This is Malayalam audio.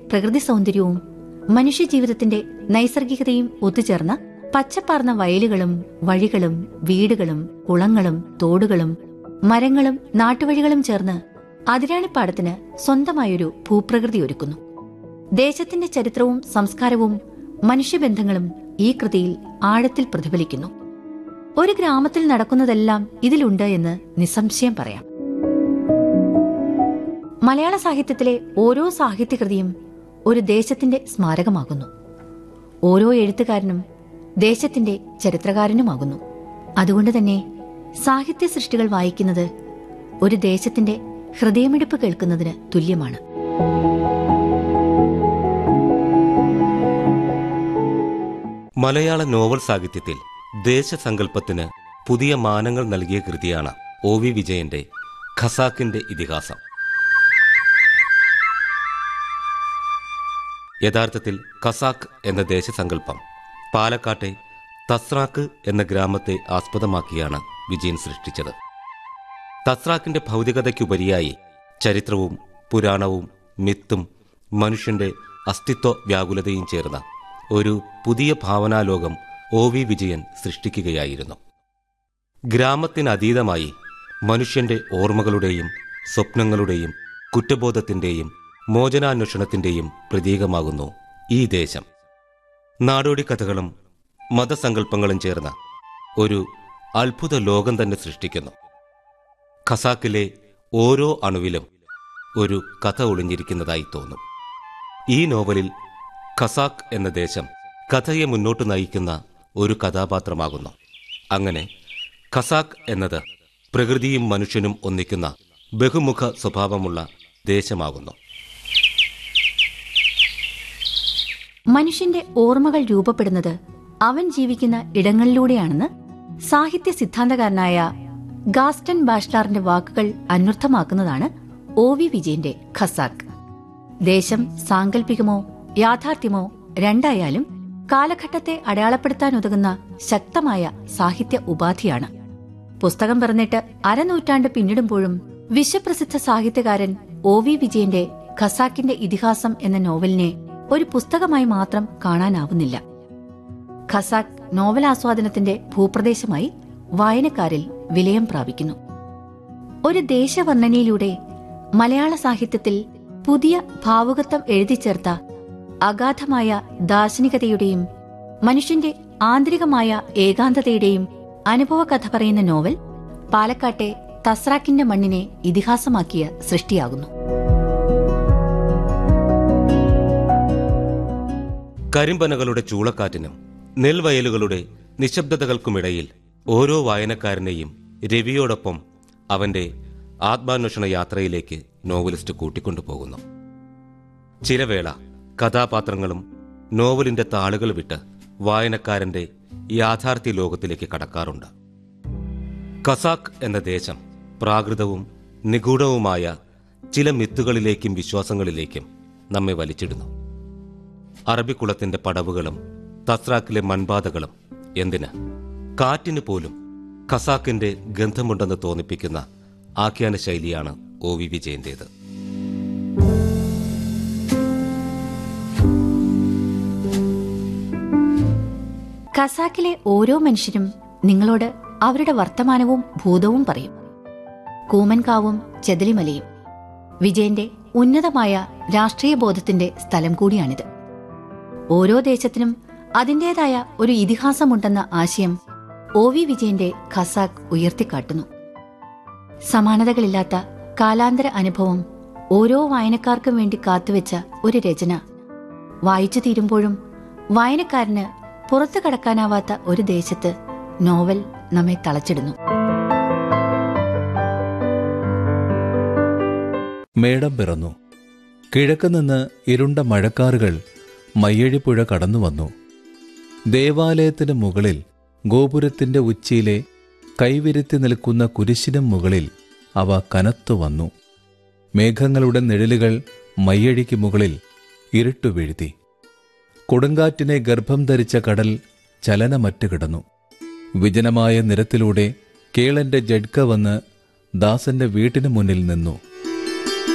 പ്രകൃതി സൗന്ദര്യവും മനുഷ്യജീവിതത്തിന്റെ നൈസർഗികതയും ഒത്തുചേർന്ന പച്ചപ്പാർന്ന വയലുകളും വഴികളും വീടുകളും കുളങ്ങളും തോടുകളും മരങ്ങളും നാട്ടുവഴികളും ചേർന്ന് അതിരാണിപ്പാടത്തിന് സ്വന്തമായൊരു ഭൂപ്രകൃതി ഒരുക്കുന്നു ദേശത്തിന്റെ ചരിത്രവും സംസ്കാരവും മനുഷ്യബന്ധങ്ങളും ഈ കൃതിയിൽ ആഴത്തിൽ പ്രതിഫലിക്കുന്നു ഒരു ഗ്രാമത്തിൽ നടക്കുന്നതെല്ലാം ഇതിലുണ്ട് എന്ന് നിസ്സംശയം പറയാം മലയാള സാഹിത്യത്തിലെ ഓരോ സാഹിത്യകൃതിയും ഒരു ദേശത്തിന്റെ സ്മാരകമാകുന്നു ഓരോ എഴുത്തുകാരനും ദേശത്തിന്റെ ചരിത്രകാരനുമാകുന്നു അതുകൊണ്ട് തന്നെ സാഹിത്യ സൃഷ്ടികൾ വായിക്കുന്നത് ഒരു ദേശത്തിന്റെ ഹൃദയമിടിപ്പ് കേൾക്കുന്നതിന് തുല്യമാണ് മലയാള നോവൽ സാഹിത്യത്തിൽ ദേശസങ്കല്പത്തിന് പുതിയ മാനങ്ങൾ നൽകിയ കൃതിയാണ് ഒ വി വിജയന്റെ ഖസാക്കിന്റെ ഇതിഹാസം യഥാർത്ഥത്തിൽ ഖസാക്ക് എന്ന ദേശസങ്കല്പം പാലക്കാട്ടെ തസ്രാക്ക് എന്ന ഗ്രാമത്തെ ആസ്പദമാക്കിയാണ് വിജയൻ സൃഷ്ടിച്ചത് തസ്രാക്കിന്റെ ഭൗതികതയ്ക്കുപരിയായി ചരിത്രവും പുരാണവും മിത്തും മനുഷ്യന്റെ അസ്തിത്വ വ്യാകുലതയും ചേർന്ന ഒരു പുതിയ ഭാവനാലോകം ഒ വി വിജയൻ സൃഷ്ടിക്കുകയായിരുന്നു ഗ്രാമത്തിനതീതമായി മനുഷ്യന്റെ ഓർമ്മകളുടെയും സ്വപ്നങ്ങളുടെയും കുറ്റബോധത്തിന്റെയും മോചനാന്വേഷണത്തിന്റെയും പ്രതീകമാകുന്നു ഈ ദേശം നാടോടി കഥകളും മതസങ്കല്പങ്ങളും ചേർന്ന ഒരു അത്ഭുത ലോകം തന്നെ സൃഷ്ടിക്കുന്നു ഖസാക്കിലെ ഓരോ അണുവിലും ഒരു കഥ ഒളിഞ്ഞിരിക്കുന്നതായി തോന്നും ഈ നോവലിൽ ഖസാക്ക് എന്ന ദേശം കഥയെ മുന്നോട്ട് നയിക്കുന്ന ഒരു കഥാപാത്രമാകുന്നു അങ്ങനെ ഖസാക്ക് എന്നത് പ്രകൃതിയും മനുഷ്യനും ഒന്നിക്കുന്ന ബഹുമുഖ സ്വഭാവമുള്ള ദേശമാകുന്നു മനുഷ്യന്റെ ഓർമ്മകൾ രൂപപ്പെടുന്നത് അവൻ ജീവിക്കുന്ന ഇടങ്ങളിലൂടെയാണെന്ന് സാഹിത്യ സിദ്ധാന്തകാരനായ ഗാസ്റ്റൻ ബാഷ്ലാറിന്റെ വാക്കുകൾ അന്വർത്ഥമാക്കുന്നതാണ് ഒ വി വിജയന്റെ ഖസാക്ക് ദേശം സാങ്കല്പികമോ യാഥാർത്ഥ്യമോ രണ്ടായാലും കാലഘട്ടത്തെ അടയാളപ്പെടുത്താനുതകുന്ന ശക്തമായ സാഹിത്യ ഉപാധിയാണ് പുസ്തകം പിറന്നിട്ട് അരനൂറ്റാണ്ട് പിന്നിടുമ്പോഴും വിശ്വപ്രസിദ്ധ സാഹിത്യകാരൻ ഒ വി വിജയന്റെ ഖസാക്കിന്റെ ഇതിഹാസം എന്ന നോവലിനെ ഒരു പുസ്തകമായി മാത്രം കാണാനാവുന്നില്ല ഖസാക്ക് നോവലാസ്വാദനത്തിന്റെ ഭൂപ്രദേശമായി വായനക്കാരിൽ വിലയം പ്രാപിക്കുന്നു ഒരു ദേശവർണ്ണനയിലൂടെ മലയാള സാഹിത്യത്തിൽ പുതിയ ഭാവുകത്വം എഴുതിച്ചേർത്ത അഗാധമായ ദാർശനികതയുടെയും മനുഷ്യന്റെ ആന്തരികമായ ഏകാന്തതയുടെയും അനുഭവ കഥ പറയുന്ന നോവൽ പാലക്കാട്ടെ തസ്രാക്കിന്റെ മണ്ണിനെ ഇതിഹാസമാക്കിയ സൃഷ്ടിയാകുന്നു കരിമ്പനകളുടെ ചൂളക്കാറ്റിനും നെൽവയലുകളുടെ നിശബ്ദതകൾക്കുമിടയിൽ ഓരോ വായനക്കാരനെയും രവിയോടൊപ്പം അവന്റെ ആത്മാന്വേഷണ യാത്രയിലേക്ക് നോവലിസ്റ്റ് കൂട്ടിക്കൊണ്ടുപോകുന്നു ചിലവേള കഥാപാത്രങ്ങളും നോവലിന്റെ താളുകൾ വിട്ട് വായനക്കാരന്റെ യാഥാർത്ഥ്യ ലോകത്തിലേക്ക് കടക്കാറുണ്ട് കസാക്ക് എന്ന ദേശം പ്രാകൃതവും നിഗൂഢവുമായ ചില മിത്തുകളിലേക്കും വിശ്വാസങ്ങളിലേക്കും നമ്മെ വലിച്ചിടുന്നു അറബിക്കുളത്തിന്റെ പടവുകളും തസ്രാക്കിലെ മൺപാതകളും എന്തിന് കാറ്റിന് പോലും ഖസാക്കിന്റെ ഗന്ധമുണ്ടെന്ന് തോന്നിപ്പിക്കുന്ന ആഖ്യാന ശൈലിയാണ് ഒ വി വിജയന്റേത് ഖസാക്കിലെ ഓരോ മനുഷ്യരും നിങ്ങളോട് അവരുടെ വർത്തമാനവും ഭൂതവും പറയും കൂമൻകാവും ചെതലിമലയും വിജയന്റെ ഉന്നതമായ രാഷ്ട്രീയ ബോധത്തിന്റെ സ്ഥലം കൂടിയാണിത് ഓരോ ദേശത്തിനും അതിന്റേതായ ഒരു ഇതിഹാസമുണ്ടെന്ന ആശയം ഒ വി വിജയന്റെ ഖസാക്ക് ഉയർത്തിക്കാട്ടുന്നു സമാനതകളില്ലാത്ത കാലാന്തര അനുഭവം ഓരോ വായനക്കാർക്കും വേണ്ടി കാത്തുവെച്ച ഒരു രചന വായിച്ചു തീരുമ്പോഴും വായനക്കാരന് പുറത്തു കടക്കാനാവാത്ത ഒരു ദേശത്ത് നോവൽ നമ്മെ തളച്ചിടുന്നു മേടം പിറന്നു കിഴക്ക് നിന്ന് ഇരുണ്ട മഴക്കാറുകൾ മയ്യഴിപ്പുഴ കടന്നു വന്നു ദേവാലയത്തിന് മുകളിൽ ഗോപുരത്തിന്റെ ഉച്ചിയിലെ കൈവിരുത്തി നിൽക്കുന്ന കുരിശിനും മുകളിൽ അവ കനത്തു വന്നു മേഘങ്ങളുടെ നിഴലുകൾ മയ്യഴിക്ക് മുകളിൽ ഇരുട്ടു വീഴ്ത്തി കൊടുങ്കാറ്റിനെ ഗർഭം ധരിച്ച കടൽ ചലനമറ്റ് കിടന്നു വിജനമായ നിരത്തിലൂടെ കേളന്റെ ജഡ്ക വന്ന് ദാസന്റെ വീട്ടിനു മുന്നിൽ നിന്നു